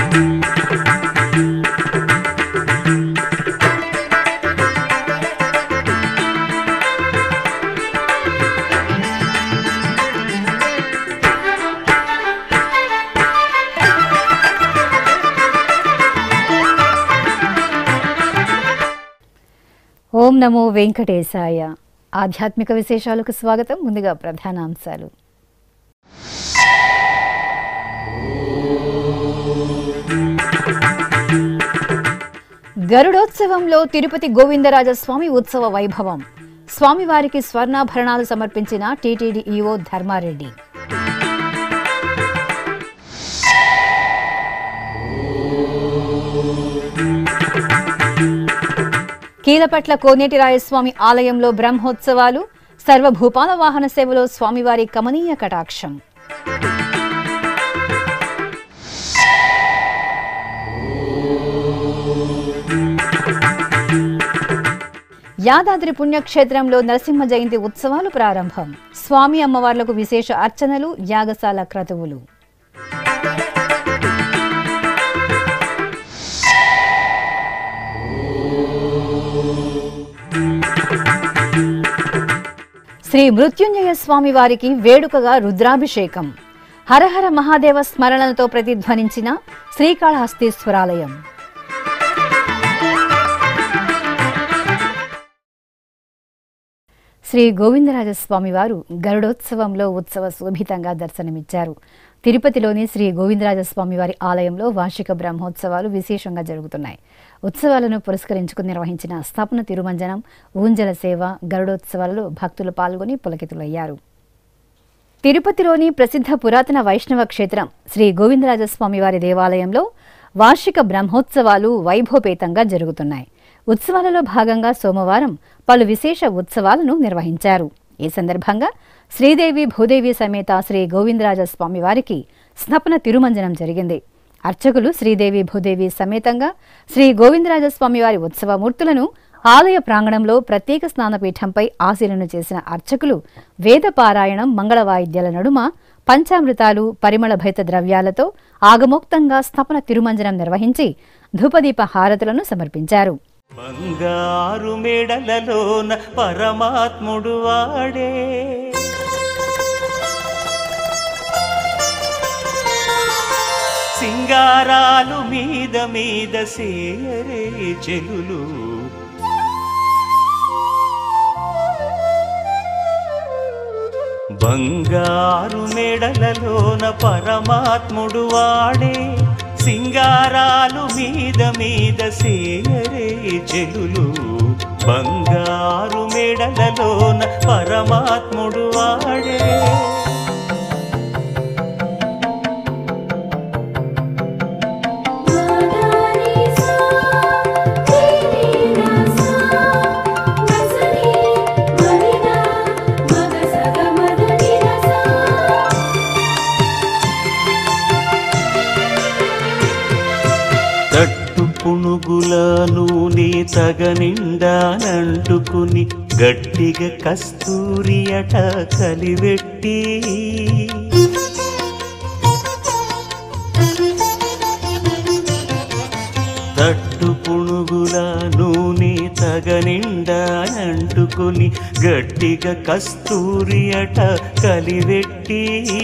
ఓం నమో వెంకటేశాయ ఆధ్యాత్మిక విశేషాలకు స్వాగతం ముందుగా ప్రధానాంశాలు గరుడోత్సవంలో తిరుపతి గోవిందరాజస్వామి ఉత్సవ వైభవం స్వామివారికి స్వర్ణాభరణాలు సమర్పించిన టీటీడీ ఈవో ధర్మారెడ్డి కీలపట్ల కోనేటి రాయస్వామి ఆలయంలో బ్రహ్మోత్సవాలు సర్వభూపాల వాహన సేవలో స్వామివారి కమనీయ కటాక్షం యాదాద్రి పుణ్యక్షేత్రంలో నరసింహ జయంతి ఉత్సవాలు ప్రారంభం స్వామి అమ్మవార్లకు విశేష అర్చనలు యాగశాల క్రతువులు శ్రీ మృత్యుంజయ స్వామి వారికి వేడుకగా రుద్రాభిషేకం హరహర మహాదేవ స్మరణలతో ప్రతిధ్వనించిన శ్రీకాళహస్తీశ్వరాలయం శ్రీ గోవిందరాజస్వామి వారు గరుడోత్సవంలో ఉత్సవ శోభితంగా దర్శనమిచ్చారు తిరుపతిలోని శ్రీ గోవిందరాజస్వామి వారి ఆలయంలో వార్షిక బ్రహ్మోత్సవాలు విశేషంగా జరుగుతున్నాయి ఉత్సవాలను పురస్కరించుకుని నిర్వహించిన స్థాపన తిరుమంజనం ఊంజల సేవ గరుడోత్సవాలలో భక్తులు పాల్గొని పులకితులయ్యారు తిరుపతిలోని ప్రసిద్ధ పురాతన వైష్ణవ క్షేత్రం శ్రీ గోవిందరాజస్వామి వారి దేవాలయంలో వార్షిక బ్రహ్మోత్సవాలు వైభవపేతంగా జరుగుతున్నాయి ఉత్సవాలలో భాగంగా సోమవారం పలు విశేష ఉత్సవాలను నిర్వహించారు ఈ సందర్భంగా శ్రీదేవి భూదేవి సమేత శ్రీ గోవిందరాజ స్వామి వారికి స్నపన తిరుమంజనం జరిగింది అర్చకులు శ్రీదేవి భూదేవి సమేతంగా శ్రీ గోవిందరాజ స్వామి వారి ఉత్సవమూర్తులను ఆలయ ప్రాంగణంలో ప్రత్యేక స్నానపీఠంపై ఆశీలను చేసిన అర్చకులు వేద పారాయణం మంగళ వాయిద్యాల నడుమ పంచామృతాలు పరిమళ భైత ద్రవ్యాలతో ఆగమోక్తంగా స్థపన తిరుమంజనం నిర్వహించి ధూపదీప హారతులను సమర్పించారు బంగారు మెడలలోన పరమాత్ముడు వాడే సింగారాలు మీద మీద సేయరే చెలులు బంగారు మెడలలోన పరమాత్ముడు వాడే సింగారాలు మీద మీద సేయరే చెలులు బంగారు మెడలలోన పరమాత్ముడు వాడే మదనిసా దేవినాసా మసని మరినా మగసగ మదనిరసా తట్టు పుణుగుల నూనె తగనిండానంటుకుని గట్టిగా కస్తూరి అట కలివెట్టి తట్టు పుణుగుల నూనె తగనిండానంటుకుని గట్టిగా కస్తూరి అట కలివెట్టి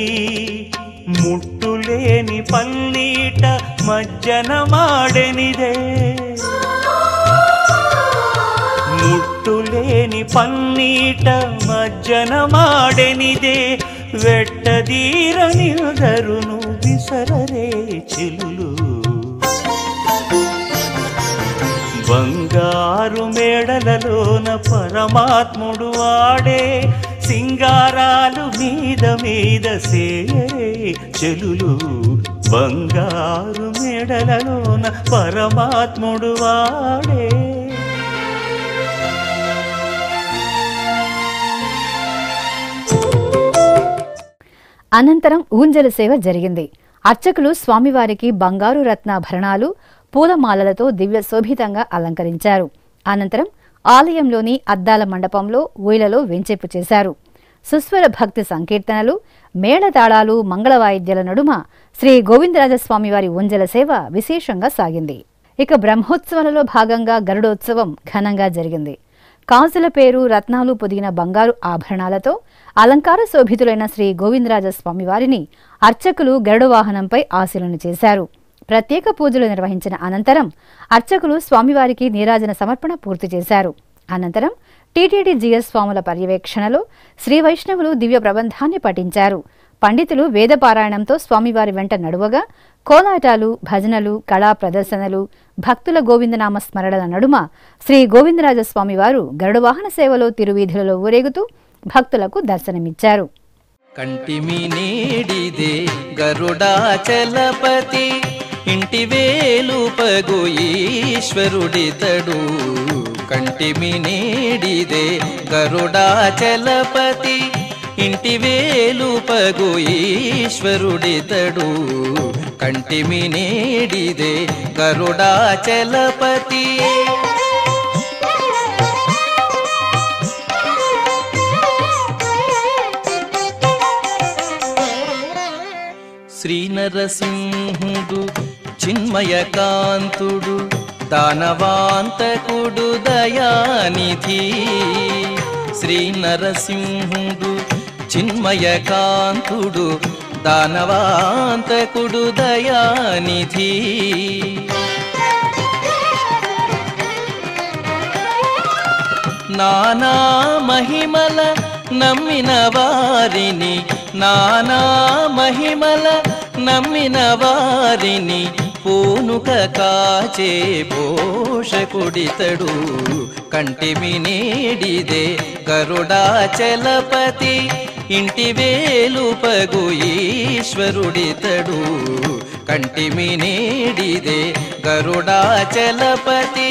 ముట్టులేని పల్లీట మజ్జన మాడెనిదే ముట్టులేని పన్నీట మజ్జన మాడెనిదే వెట్టదీరని ధరును విసరరే చెలులు బంగారు మేడలలోన పరమాత్ముడు వాడే సింగారాలు మీద మీద సేరే చెలులు బంగారు మేడలలోన పరమాత్ముడు వాడే అనంతరం ఊంజల సేవ జరిగింది అర్చకులు స్వామివారికి బంగారు రత్నాభరణాలు పూలమాలలతో దివ్య శోభితంగా అలంకరించారు అనంతరం ఆలయంలోని అద్దాల మండపంలో ఊయలలో వెంచేపు చేశారు సుస్వర భక్తి సంకీర్తనలు మేళతాళాలు మంగళ వాయిద్యాల నడుమ శ్రీ గోవిందరాజస్వామి వారి ఉంజల సేవ విశేషంగా సాగింది ఇక బ్రహ్మోత్సవాలలో భాగంగా గరుడోత్సవం ఘనంగా జరిగింది కాసుల పేరు రత్నాలు పొదిగిన బంగారు ఆభరణాలతో అలంకార శోభితులైన శ్రీ గోవిందరాజస్వామి వారిని అర్చకులు గరుడ వాహనంపై ఆశీలను చేశారు ప్రత్యేక పూజలు నిర్వహించిన అనంతరం అర్చకులు స్వామివారికి నీరాజన సమర్పణ పూర్తి చేశారు అనంతరం టీటీడీ జిఎస్ స్వాముల పర్యవేక్షణలో శ్రీ వైష్ణవులు దివ్య ప్రబంధాన్ని పఠించారు పండితులు వేదపారాయణంతో స్వామివారి వెంట నడువగా కోలాటాలు భజనలు కళా ప్రదర్శనలు భక్తుల గోవిందనామ స్మరణల నడుమ శ్రీ గోవిందరాజస్వామి వారు గరుడవాహన సేవలో తిరువీధులలో ఊరేగుతూ భక్తులకు దర్శనమిచ్చారు కంటిమి నీడిదే గరుడాచలపతి ఇంటి వేలుపగు ఈశ్వరుడితడు కంటిమి నీడిదే గరుడాచలపతి ఇంటి వేలుపగు ఈశ్వరుడితడు కంటిమి నీడిదే గరుడాచలపతి శ్రీ నరసింహుడు చిన్మయకాంతుడు దానవాంతకుడు దయానిధి శ్రీ నరసింహుడు చిన్మయకాంతుడు దానవాంతకుడు దయానిధి నానా మహిమల నమ్మిన వారిని నానా మహిమల నమ్మిన వారిని పూనుక కాచే పోషకుడితడు కంటిమి నేడిదే గరుడాచలపతి ఇంటి వేలుపగు ఈశ్వరుడితడు కంటిమి నేడిదే గరుడాచలపతి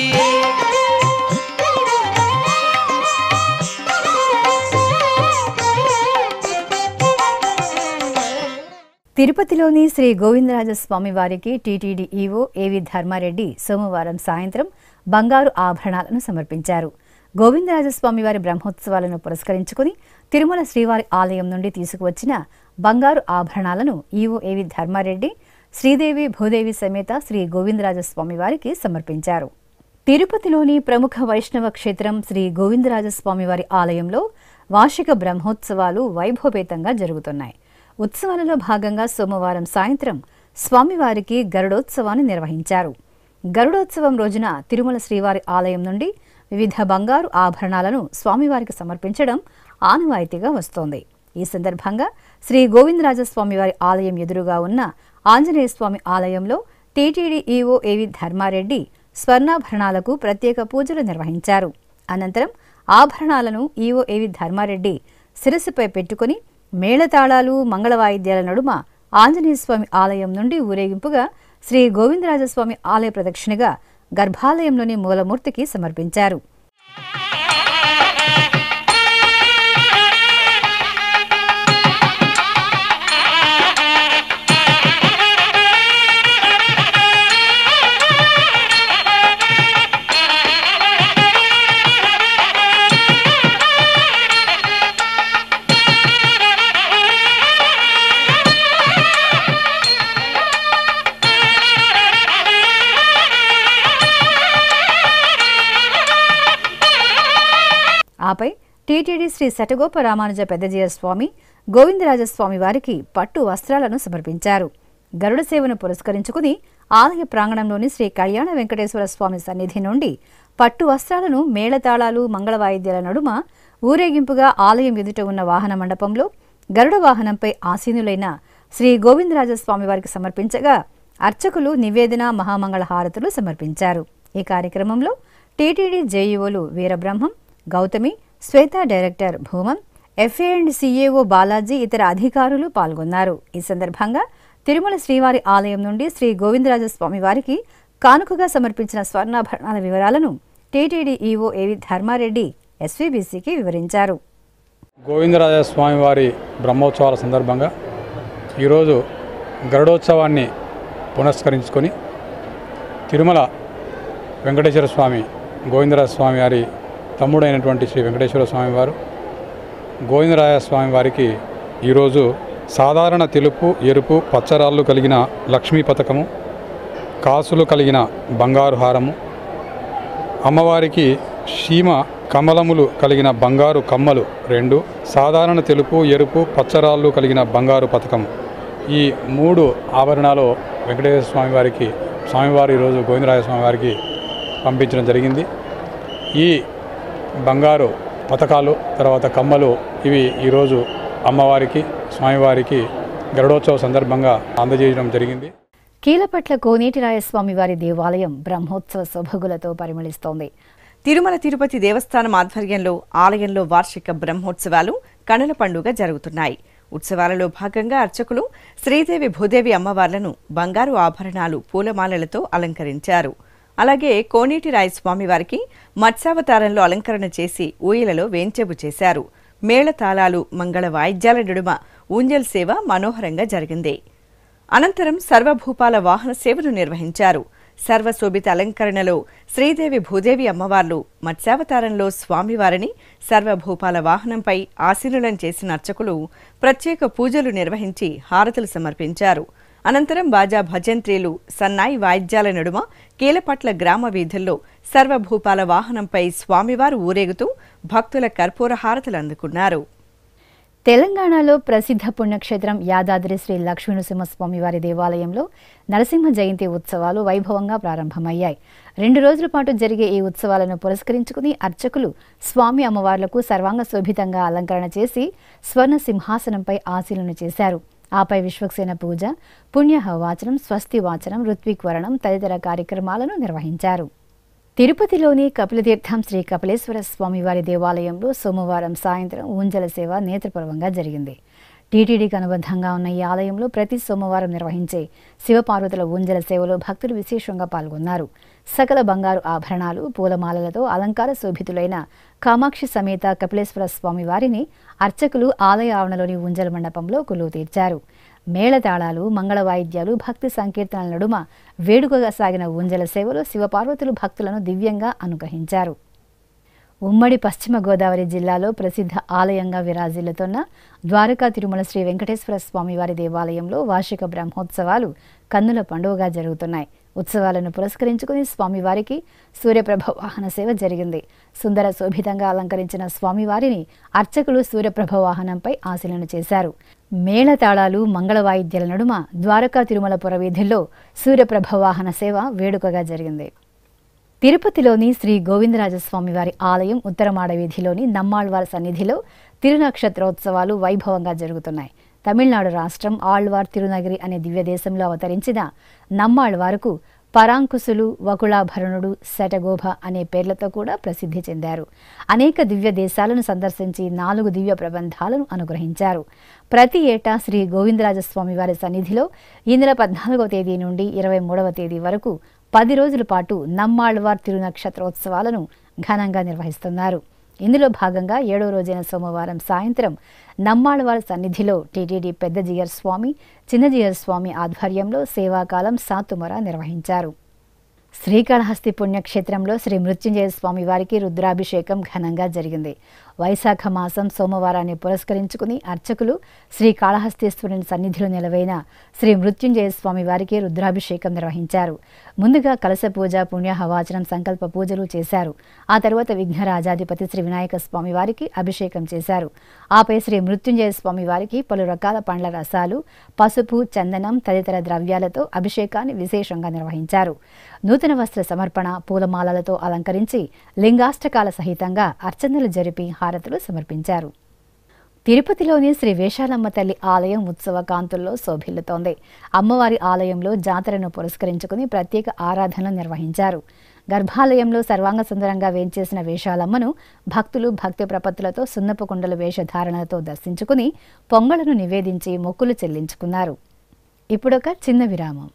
తిరుపతిలోని శ్రీ గోవిందరాజస్వామి వారికి టీటీడీ ఈవో ఏవి ధర్మారెడ్డి సోమవారం సాయంత్రం బంగారు ఆభరణాలను సమర్పించారు గోవిందరాజస్వామి వారి బ్రహ్మోత్సవాలను పురస్కరించుకుని తిరుమల శ్రీవారి ఆలయం నుండి తీసుకువచ్చిన బంగారు ఆభరణాలను ఈవో ఏవి ధర్మారెడ్డి శ్రీదేవి భూదేవి సమేత శ్రీ గోవిందరాజస్వామి వారికి సమర్పించారు తిరుపతిలోని ప్రముఖ వైష్ణవ క్షేత్రం శ్రీ గోవిందరాజస్వామి వారి ఆలయంలో వార్షిక బ్రహ్మోత్సవాలు వైభవపేతంగా జరుగుతున్నాయి ఉత్సవాలలో భాగంగా సోమవారం సాయంత్రం స్వామివారికి గరుడోత్సవాన్ని నిర్వహించారు గరుడోత్సవం రోజున తిరుమల శ్రీవారి ఆలయం నుండి వివిధ బంగారు ఆభరణాలను స్వామివారికి సమర్పించడం ఆనవాయితీగా వస్తోంది ఈ సందర్భంగా శ్రీ గోవిందరాజస్వామి వారి ఆలయం ఎదురుగా ఉన్న ఆంజనేయ స్వామి ఆలయంలో టీటీడీ ఈవో ఏవి ధర్మారెడ్డి స్వర్ణాభరణాలకు ప్రత్యేక పూజలు నిర్వహించారు అనంతరం ఆభరణాలను ఈవో ఏవి ధర్మారెడ్డి శిరస్సుపై పెట్టుకుని మేళతాళాలు మంగళ వాయిద్యాల నడుమ ఆంజనేయ స్వామి ఆలయం నుండి ఊరేగింపుగా శ్రీ గోవిందరాజస్వామి ఆలయ ప్రదక్షిణగా గర్భాలయంలోని మూలమూర్తికి సమర్పించారు ఆపై టీటీడీ శ్రీ శటగోప రామానుజ పెద్దజీయ స్వామి గోవిందరాజస్వామి వారికి పట్టు వస్త్రాలను సమర్పించారు గరుడ సేవను పురస్కరించుకుని ఆలయ ప్రాంగణంలోని శ్రీ కళ్యాణ వెంకటేశ్వర స్వామి సన్నిధి నుండి పట్టు వస్త్రాలను మేళతాళాలు మంగళ వాయిద్యాల నడుమ ఊరేగింపుగా ఆలయం ఎదుట ఉన్న వాహన మండపంలో గరుడ వాహనంపై ఆసీనులైన శ్రీ గోవిందరాజస్వామి వారికి సమర్పించగా అర్చకులు నివేదన మహామంగళ హారతులు సమర్పించారు ఈ కార్యక్రమంలో టీటీడీ జేఈఓలు Veerabrahmam Gautami Swetha director Bhumam FA and CAO Balaji ఇతర అధికారులు పాల్గొన్నారు ఈ సందర్భంగా తిరుమల శ్రీవారి ఆలయం నుండి శ్రీ గోవిందరాజస్వామి వారికి కానుకగా సమర్పించిన స్వర్ణాభరణాల వివరాలను టీటీడీ ఈవో ఏవి ధర్మారెడ్డి ఎస్వీబీసీకి వివరించారు గోవిందరాజ స్వామి వారి బ్రహ్మోత్సవాల సందర్భంగా ఈరోజు గరుడోత్సవాన్ని పునస్కరించుకొని తిరుమల వెంకటేశ్వర స్వామి గోవిందరాజ స్వామి వారి తమ్ముడైనటువంటి శ్రీ వెంకటేశ్వర స్వామి వారు గోవిందరాయ స్వామి వారికి ఈరోజు సాధారణ తెలుపు ఎరుపు పచ్చరాళ్ళు కలిగిన లక్ష్మీ పథకము కాసులు కలిగిన బంగారు హారము అమ్మవారికి సీమ కమలములు కలిగిన బంగారు కమ్మలు రెండు సాధారణ తెలుపు ఎరుపు పచ్చరాళ్ళు కలిగిన బంగారు పథకం ఈ మూడు ఆభరణాలు వెంకటేశ్వర స్వామి వారికి స్వామివారు ఈరోజు గోవిందరాయ స్వామి వారికి పంపించడం జరిగింది ఈ బంగారు పథకాలు తర్వాత కమ్మలు ఇవి ఈరోజు అమ్మవారికి స్వామివారికి గరుడోత్సవ సందర్భంగా అందజేయడం జరిగింది కీలపట్ల కోనేటిరాయస్వామి వారి దేవాలయం బ్రహ్మోత్సవ శోభగులతో పరిమళిస్తోంది తిరుమల తిరుపతి దేవస్థానం ఆధ్వర్యంలో ఆలయంలో వార్షిక బ్రహ్మోత్సవాలు కనుల పండుగ జరుగుతున్నాయి ఉత్సవాలలో భాగంగా అర్చకులు శ్రీదేవి భూదేవి అమ్మవార్లను బంగారు ఆభరణాలు పూలమాలలతో అలంకరించారు అలాగే కోనేటి రాయ స్వామివారికి మత్స్యావతారంలో అలంకరణ చేసి ఊయలలో వేంచెబు చేశారు మేళతాళాలు మంగళ వాయిద్యాల నడుమ ఊంజల్ సేవ మనోహరంగా జరిగింది అనంతరం సర్వభూపాల వాహన సేవను నిర్వహించారు సర్వశోభిత అలంకరణలో శ్రీదేవి భూదేవి అమ్మవార్లు మత్స్యావతారంలో స్వామివారిని సర్వభూపాల వాహనంపై ఆసీనులను చేసిన అర్చకులు ప్రత్యేక పూజలు నిర్వహించి హారతులు సమర్పించారు అనంతరం బాజా భజంత్రీలు సన్నాయి వాయిద్యాల నడుమ కీలపట్ల గ్రామ వీధుల్లో సర్వభూపాల వాహనంపై స్వామివారు ఊరేగుతూ భక్తుల కర్పూర హారతులు అందుకున్నారు తెలంగాణలో ప్రసిద్ధ పుణ్యక్షేత్రం యాదాద్రి శ్రీ లక్ష్మీనరసింహస్వామి వారి దేవాలయంలో నరసింహ జయంతి ఉత్సవాలు వైభవంగా ప్రారంభమయ్యాయి రెండు రోజుల పాటు జరిగే ఈ ఉత్సవాలను పురస్కరించుకుని అర్చకులు స్వామి అమ్మవార్లకు సర్వాంగ శోభితంగా అలంకరణ చేసి స్వర్ణ సింహాసనంపై ఆశీలను చేశారు ఆపై విశ్వక్సేన పూజ పుణ్యహ వాచనం స్వస్తి వాచనం ఋత్విక్వరణం తదితర కార్యక్రమాలను నిర్వహించారు తిరుపతిలోని కపిలతీర్థం శ్రీ కపిలేశ్వర స్వామివారి దేవాలయంలో సోమవారం సాయంత్రం ఊంజల సేవ నేత్రపర్వంగా జరిగింది టీటీడీకి అనుబంధంగా ఉన్న ఈ ఆలయంలో ప్రతి సోమవారం నిర్వహించే శివపార్వతుల ఊంజల సేవలో భక్తులు విశేషంగా పాల్గొన్నారు సకల బంగారు ఆభరణాలు పూలమాలలతో అలంకార శోభితులైన కామాక్షి సమేత కపిలేశ్వర స్వామి వారిని అర్చకులు ఆలయ ఆవరణలోని ఊంజల మండపంలో కొలువు తీర్చారు మేళతాళాలు మంగళ వాయిద్యాలు భక్తి సంకీర్తనల నడుమ వేడుకగా సాగిన ఊంజల సేవలో శివపార్వతులు భక్తులను దివ్యంగా అనుగ్రహించారు ఉమ్మడి పశ్చిమ గోదావరి జిల్లాలో ప్రసిద్ధ ఆలయంగా విరాజిల్లుతున్న ద్వారకా తిరుమల శ్రీ వెంకటేశ్వర స్వామివారి దేవాలయంలో వార్షిక బ్రహ్మోత్సవాలు కన్నుల పండుగగా జరుగుతున్నాయి ఉత్సవాలను పురస్కరించుకుని స్వామివారికి సూర్యప్రభ వాహన సేవ జరిగింది సుందర శోభితంగా అలంకరించిన స్వామివారిని అర్చకులు సూర్యప్రభ వాహనంపై ఆశీలన చేశారు మేళతాళాలు మంగళ వాయిద్యాల నడుమ ద్వారకా తిరుమల పురవీధుల్లో సూర్యప్రభ వాహన సేవ వేడుకగా జరిగింది తిరుపతిలోని శ్రీ గోవిందరాజస్వామి వారి ఆలయం ఉత్తరమాడ వీధిలోని నమ్మాళ్వార్ సన్నిధిలో తిరునక్షత్రోత్సవాలు వైభవంగా జరుగుతున్నాయి తమిళనాడు రాష్ట్రం ఆళ్వార్ తిరునగిరి అనే దివ్యదేశంలో అవతరించిన నమ్మాళ్వారుకు పరాంకుశులు వకుళాభరణుడు శటగోభ అనే పేర్లతో కూడా ప్రసిద్ధి చెందారు అనేక దివ్య దేశాలను సందర్శించి నాలుగు దివ్య ప్రబంధాలను అనుగ్రహించారు ప్రతి ఏటా శ్రీ గోవిందరాజస్వామి వారి సన్నిధిలో ఈ నెల పద్నాలుగవ తేదీ నుండి ఇరవై మూడవ తేదీ వరకు పది రోజుల పాటు నమ్మాళ్వార్ తిరునక్షత్రోత్సవాలను ఘనంగా నిర్వహిస్తున్నారు ఇందులో భాగంగా ఏడో రోజైన సోమవారం సాయంత్రం నమ్మాళ్వార్ సన్నిధిలో టీటీడీ పెద్ద జియర్ స్వామి చిన్న జియర్ స్వామి ఆధ్వర్యంలో సేవాకాలం సాతుమర నిర్వహించారు శ్రీకాళహస్తి పుణ్యక్షేత్రంలో శ్రీ మృత్యుంజయ స్వామి వారికి రుద్రాభిషేకం ఘనంగా జరిగింది వైశాఖ మాసం సోమవారాన్ని పురస్కరించుకుని అర్చకులు శ్రీ కాళహస్తీశ్వరుని సన్నిధిలో నిలవైన శ్రీ మృత్యుంజయ స్వామి వారికి రుద్రాభిషేకం నిర్వహించారు ముందుగా కలశ పూజ పుణ్యహవాచనం సంకల్ప పూజలు చేశారు ఆ తరువాత విఘ్నరాజాధిపతి శ్రీ వినాయక స్వామి వారికి అభిషేకం చేశారు ఆపై శ్రీ మృత్యుంజయ స్వామి వారికి పలు రకాల పండ్ల రసాలు పసుపు చందనం తదితర ద్రవ్యాలతో అభిషేకాన్ని విశేషంగా నిర్వహించారు నూతన వస్త్ర సమర్పణ పూలమాలలతో అలంకరించి లింగాష్టకాల సహితంగా అర్చనలు జరిపి హారతులు సమర్పించారు తిరుపతిలోని శ్రీ వేషాలమ్మ తల్లి ఆలయం ఉత్సవ కాంతుల్లో శోభిల్లుతోంది అమ్మవారి ఆలయంలో జాతరను పురస్కరించుకుని ప్రత్యేక ఆరాధనలు నిర్వహించారు గర్భాలయంలో సర్వాంగ సుందరంగా వేంచేసిన వేషాలమ్మను భక్తులు భక్తి ప్రపత్తులతో సున్నపు కుండల వేషధారణలతో దర్శించుకుని పొంగళను నివేదించి మొక్కులు చెల్లించుకున్నారు ఇప్పుడొక చిన్న విరామం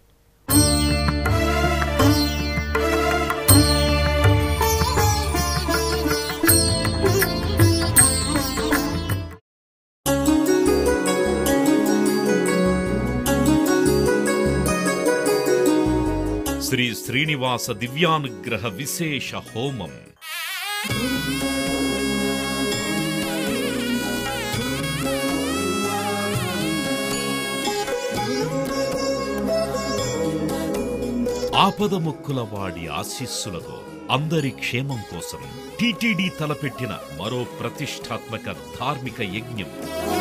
శ్రీ శ్రీనివాస దివ్యానుగ్రహ విశేష హోమం ఆపద మొక్కుల వాడి ఆశీస్సులతో అందరి క్షేమం కోసం టిటిడి తలపెట్టిన మరో ప్రతిష్టాత్మక ధార్మిక యజ్ఞం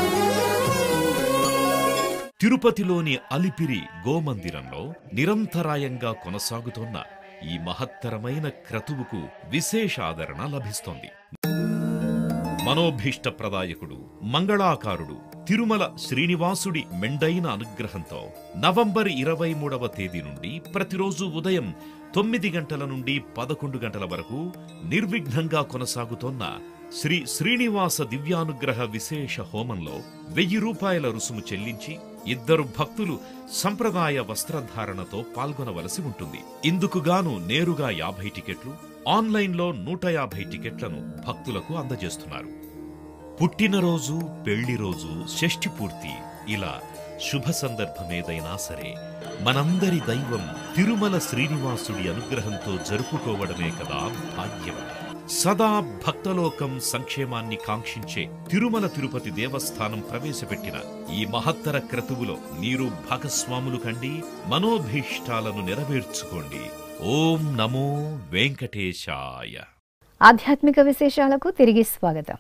తిరుపతిలోని అలిపిరి గోమందిరంలో నిరంతరాయంగా కొనసాగుతోన్న ఈ మహత్తరమైన క్రతువుకు విశేష ఆదరణ లభిస్తోంది మనోభీష్ట ప్రదాయకుడు మంగళాకారుడు తిరుమల శ్రీనివాసుడి మెండైన అనుగ్రహంతో నవంబర్ ఇరవై మూడవ తేదీ నుండి ప్రతిరోజు ఉదయం తొమ్మిది గంటల నుండి పదకొండు గంటల వరకు నిర్విఘ్నంగా కొనసాగుతోన్న శ్రీ శ్రీనివాస దివ్యానుగ్రహ విశేష హోమంలో వెయ్యి రూపాయల రుసుము చెల్లించి ఇద్దరు భక్తులు సంప్రదాయ వస్త్రధారణతో పాల్గొనవలసి ఉంటుంది ఇందుకుగాను నేరుగా యాభై టికెట్లు ఆన్లైన్లో నూట యాభై టికెట్లను భక్తులకు అందజేస్తున్నారు పుట్టినరోజు పెళ్లి రోజు షష్ఠి పూర్తి ఇలా శుభ సందర్భమేదైనా సరే మనందరి దైవం తిరుమల శ్రీనివాసుడి అనుగ్రహంతో జరుపుకోవడమే కదా భాగ్యం సదా భక్తలోకం సంక్షేమాన్ని కాంక్షించే తిరుమల తిరుపతి దేవస్థానం ప్రవేశపెట్టిన ఈ మహత్తర క్రతువులో మీరు భాగస్వాములు కండి మనోభీష్టాలను నెరవేర్చుకోండి ఓం నమో వెంకటేశాయ ఆధ్యాత్మిక విశేషాలకు తిరిగి స్వాగతం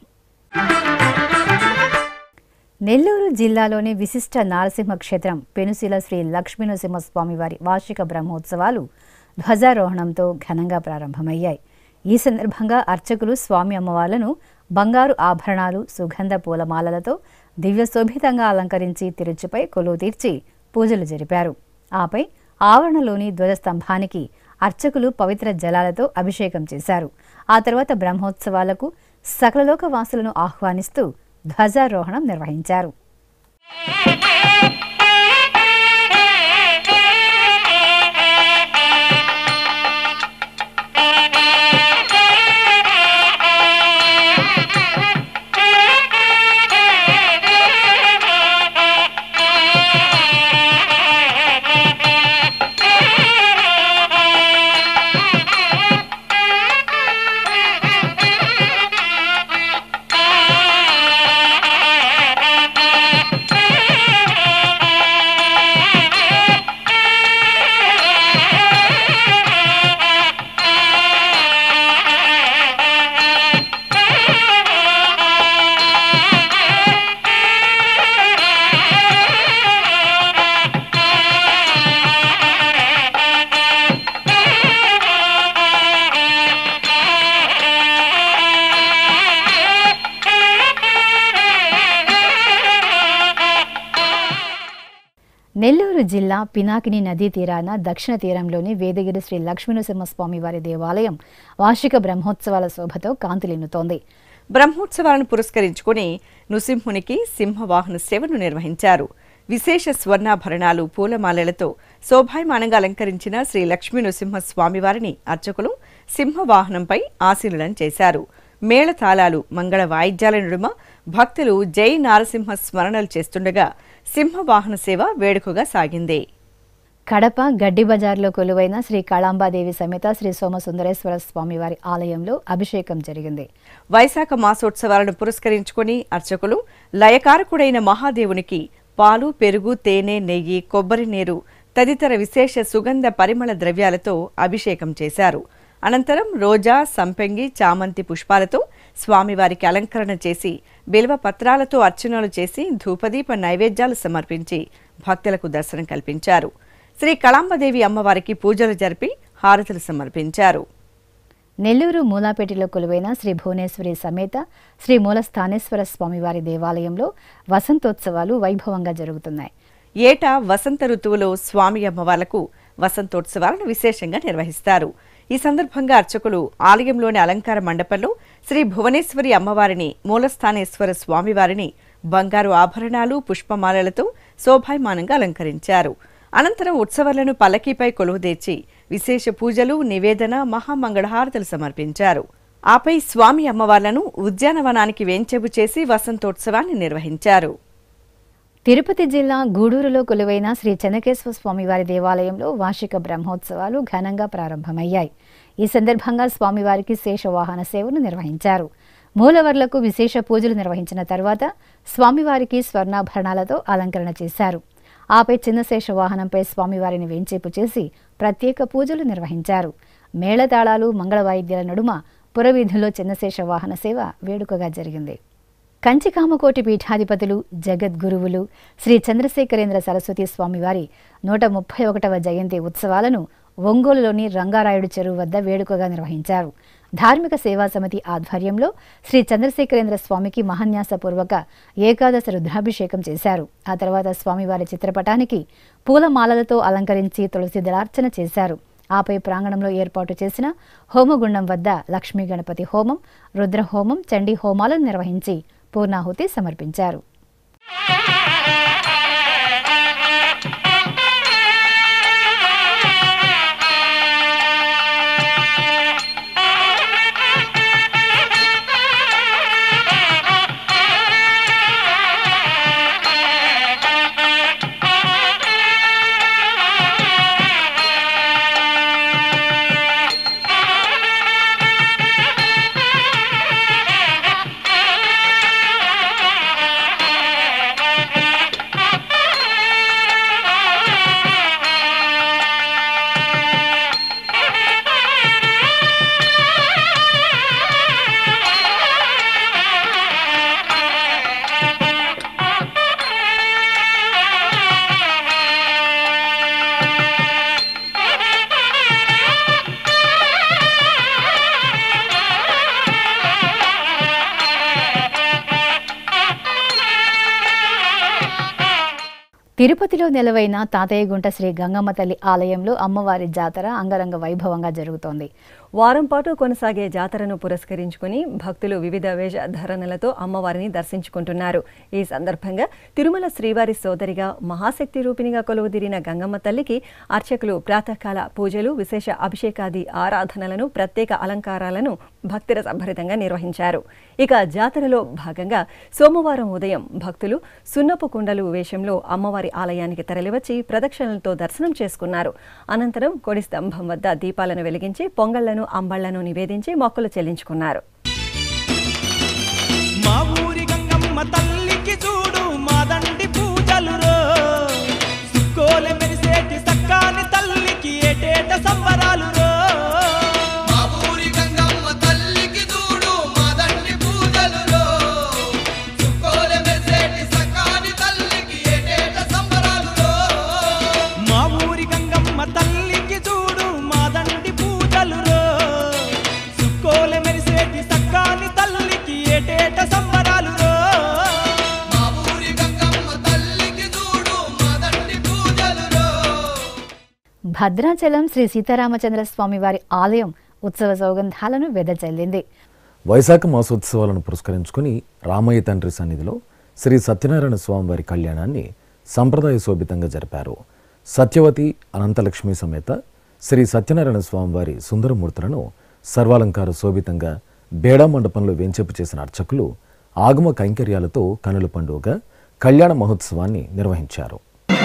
నెల్లూరు జిల్లాలోని విశిష్ట నారసింహ క్షేత్రం పెనుశిల శ్రీ లక్ష్మీనరసింహస్వామి వారి వార్షిక బ్రహ్మోత్సవాలు ధ్వజారోహణంతో ఘనంగా ప్రారంభమయ్యాయి ఈ సందర్భంగా అర్చకులు స్వామి అమ్మవార్లను బంగారు ఆభరణాలు సుగంధ పూలమాలలతో దివ్యశోభితంగా అలంకరించి తిరుచుపై కొలువు తీర్చి పూజలు జరిపారు ఆపై ఆవరణలోని ధ్వజస్తంభానికి అర్చకులు పవిత్ర జలాలతో అభిషేకం చేశారు ఆ తర్వాత బ్రహ్మోత్సవాలకు సకలలోక వాసులను ఆహ్వానిస్తూ ధ్వజారోహణం నిర్వహించారు నెల్లూరు జిల్లా పినాకిని నదీ తీరాన దక్షిణ తీరంలోని వేదగిరి శ్రీ లక్ష్మీనరసింహస్వామి వారి దేవాలయం వార్షిక బ్రహ్మోత్సవాల శోభతో కాంతులిన్నుతోంది బ్రహ్మోత్సవాలను పురస్కరించుకుని నృసింహునికి సింహవాహన సేవను నిర్వహించారు విశేష స్వర్ణాభరణాలు పూలమాలలతో శోభాయమానంగా అలంకరించిన శ్రీ లక్ష్మీ నృసింహ స్వామివారిని అర్చకులు సింహవాహనంపై ఆశీనులను చేశారు మేళతాళాలు మంగళ వాయిద్యాల నడుమ భక్తులు జై నారసింహ స్మరణలు చేస్తుండగా సింహవాహన సేవ వేడుకగా సాగింది కడప గడ్డి బజార్లో కొలువైన శ్రీ కళాంబాదేవి సమేత శ్రీ సోమసుందరేశ్వర స్వామి వారి ఆలయంలో అభిషేకం జరిగింది వైశాఖ మాసోత్సవాలను పురస్కరించుకుని అర్చకులు లయకారకుడైన మహాదేవునికి పాలు పెరుగు తేనె నెయ్యి కొబ్బరి నీరు తదితర విశేష సుగంధ పరిమళ ద్రవ్యాలతో అభిషేకం చేశారు అనంతరం రోజా సంపెంగి చామంతి పుష్పాలతో స్వామివారికి అలంకరణ చేసి బిల్వ పత్రాలతో అర్చనలు చేసి ధూపదీప నైవేద్యాలు సమర్పించి భక్తులకు దర్శనం కల్పించారు శ్రీ కళాంబదేవి అమ్మవారికి పూజలు జరిపి హారతులు సమర్పించారు నెల్లూరు మూలాపేటలో కొలువైన శ్రీ భువనేశ్వరి సమేత శ్రీ మూలస్థానేశ్వర స్వామివారి దేవాలయంలో వసంతోత్సవాలు వైభవంగా జరుగుతున్నాయి ఏటా వసంత ఋతువులో స్వామి అమ్మవార్లకు వసంతోత్సవాలను విశేషంగా నిర్వహిస్తారు ఈ సందర్భంగా అర్చకులు ఆలయంలోని అలంకార మండపంలో శ్రీ భువనేశ్వరి అమ్మవారిని మూలస్థానేశ్వర స్వామివారిని బంగారు ఆభరణాలు పుష్పమాలలతో శోభాయమానంగా అలంకరించారు అనంతరం ఉత్సవాలను పల్లకీపై కొలువుదీర్చి విశేష పూజలు నివేదన మహామంగళహారతులు సమర్పించారు ఆపై స్వామి అమ్మవార్లను ఉద్యానవనానికి వేంచెబు చేసి వసంతోత్సవాన్ని నిర్వహించారు తిరుపతి జిల్లా గూడూరులో కొలువైన శ్రీ చెన్నకేశ్వర స్వామివారి దేవాలయంలో వార్షిక బ్రహ్మోత్సవాలు ఘనంగా ప్రారంభమయ్యాయి ఈ సందర్భంగా స్వామివారికి శేషవాహన సేవను నిర్వహించారు మూలవర్లకు విశేష పూజలు నిర్వహించిన తర్వాత స్వామివారికి స్వర్ణాభరణాలతో అలంకరణ చేశారు ఆపై చిన్నశేష వాహనంపై స్వామివారిని వేంచేపు చేసి ప్రత్యేక పూజలు నిర్వహించారు మేళతాళాలు మంగళ వాయిద్యాల నడుమ పురవీధుల్లో చిన్నశేష వాహన సేవ వేడుకగా జరిగింది కంచికామకోటి పీఠాధిపతులు జగద్గురువులు శ్రీ చంద్రశేఖరేంద్ర సరస్వతి స్వామివారి నూట ముప్పై ఒకటవ జయంతి ఉత్సవాలను ఒంగోలులోని రంగారాయుడు చెరువు వద్ద వేడుకగా నిర్వహించారు ధార్మిక సేవా సమితి ఆధ్వర్యంలో శ్రీ చంద్రశేఖరేంద్ర స్వామికి మహాన్యాసపూర్వక ఏకాదశ రుద్రాభిషేకం చేశారు ఆ తర్వాత స్వామివారి చిత్రపటానికి పూలమాలలతో అలంకరించి తులసి దళార్చన చేశారు ఆపై ప్రాంగణంలో ఏర్పాటు చేసిన హోమగుండం వద్ద లక్ష్మీ గణపతి హోమం రుద్రహోమం చండీ హోమాలను నిర్వహించి పూర్ణాహుతి సమర్పించారు తిరుపతిలో నెలవైన తాతయ్యగుంట శ్రీ గంగమ్మ తల్లి ఆలయంలో అమ్మవారి జాతర అంగరంగ వైభవంగా జరుగుతోంది వారం పాటు కొనసాగే జాతరను పురస్కరించుకుని భక్తులు వివిధ వేషధరణలతో అమ్మవారిని దర్శించుకుంటున్నారు ఈ సందర్భంగా తిరుమల శ్రీవారి సోదరిగా మహాశక్తి రూపిణిగా కొలువుదీరిన గంగమ్మ తల్లికి అర్చకులు ప్రాతకాల పూజలు విశేష అభిషేకాది ఆరాధనలను ప్రత్యేక అలంకారాలను భక్తుల సంభరితంగా నిర్వహించారు ఇక జాతరలో భాగంగా సోమవారం ఉదయం భక్తులు సున్నపు కుండలు వేషంలో అమ్మవారి ఆలయానికి తరలివచ్చి ప్రదక్షిణలతో దర్శనం చేసుకున్నారు అనంతరం కొడి స్తంభం వద్ద దీపాలను వెలిగించి పొంగళ్లను అంబళ్లను నివేదించి మొక్కులు చెల్లించుకున్నారు మా ఊరి గంగమ్మ తల్లికి చూడు మాదండి పూజలు రో సుక్కోలె మెరిసేటి సక్కాని తల్లికి ఏటేట సంబరాలు రో మా ఊరి గంగమ్మ తల్లికి చూడు మాదండి పూజలులో చుక్కోలె మెసేటి సకాని తల్లికి ఏటేట సంబరాలులో మా ఊరి గంగమ్మ తల్లికి చూడు మాదండి పూజలు రో సుక్కోలె మెరిసేటి సక్కాని తల్లికి ఏటేట సంబరాలు రో మా ఊరి గంగమ్మ తల్లికి చూడు మాదండి పూజలులో భద్రాచలం శ్రీ సీతారామచంద్ర స్వామి వారి ఆలయం ఉత్సవ సౌగంధాలను వెదజల్లింది వైశాఖ మాసోత్సవాలను పురస్కరించుకుని రామయ్య తండ్రి సన్నిధిలో శ్రీ సత్యనారాయణ స్వామి వారి కళ్యాణాన్ని సంప్రదాయ శోభితంగా జరిపారు సత్యవతి అనంతలక్ష్మి సమేత శ్రీ సత్యనారాయణ స్వామి వారి సుందరమూర్తులను సర్వాలంకార శోభితంగా బేడా మండపంలో వేంచేపు చేసిన అర్చకులు ఆగమ కైంకర్యాలతో కనుల పండుగగా కళ్యాణ మహోత్సవాన్ని నిర్వహించారు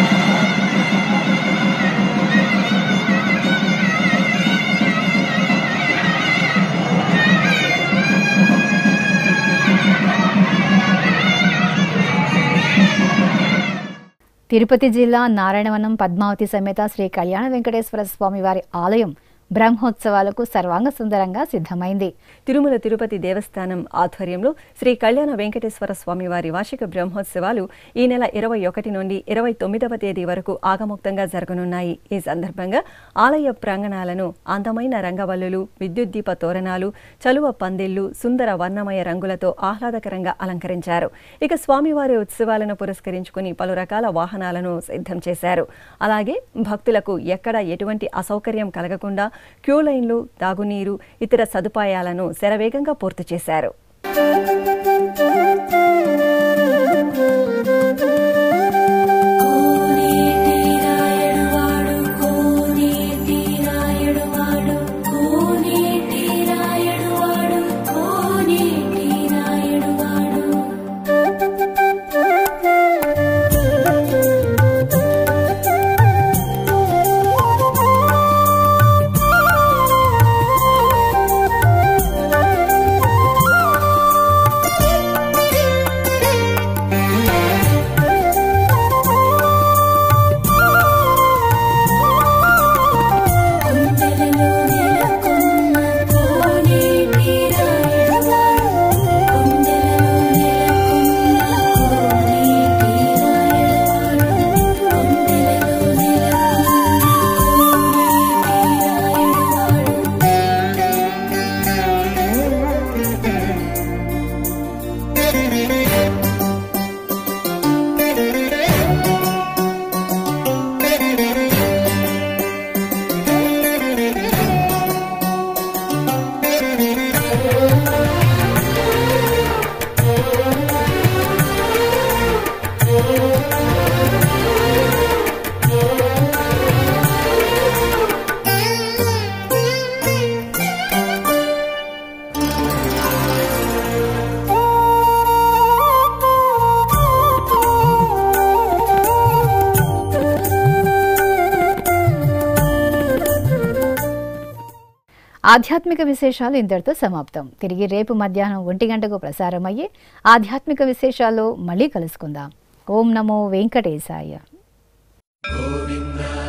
తిరుపతి జిల్లా నారాయణవనం పద్మావతి సమేత శ్రీ కళ్యాణ వెంకటేశ్వర స్వామి వారి ఆలయం బ్రహ్మోత్సవాలకు సర్వాంగ సుందరంగా సిద్ధమైంది తిరుమల తిరుపతి దేవస్థానం ఆధ్వర్యంలో శ్రీ కళ్యాణ వెంకటేశ్వర స్వామి వారి వార్షిక బ్రహ్మోత్సవాలు ఈ నెల ఇరవై ఒకటి నుండి ఇరవై తొమ్మిదవ తేదీ వరకు ఆగముక్తంగా జరగనున్నాయి ఈ సందర్భంగా ఆలయ ప్రాంగణాలను అందమైన రంగవల్లులు విద్యుత్ దీప తోరణాలు చలువ పందిళ్లు సుందర వర్ణమయ రంగులతో ఆహ్లాదకరంగా అలంకరించారు ఇక స్వామివారి ఉత్సవాలను పురస్కరించుకుని పలు రకాల వాహనాలను సిద్ధం చేశారు అలాగే భక్తులకు ఎక్కడ ఎటువంటి అసౌకర్యం కలగకుండా క్యూ లైన్లు తాగునీరు ఇతర సదుపాయాలను శరవేగంగా పూర్తి చేశారు కోనేటి రాయడువాడు కోనేటి రాయడువాడు కోనేటి రాయడువాడు కోనేటి రాయడువాడు ఆధ్యాత్మిక విశేషాలు ఇంతటితో సమాప్తం తిరిగి రేపు మధ్యాహ్నం ఒంటి గంటకు ప్రసారమయ్యే ఆధ్యాత్మిక విశేషాల్లో మళ్ళీ కలుసుకుందాం ఓం నమో వెంకటేశాయ గోవింద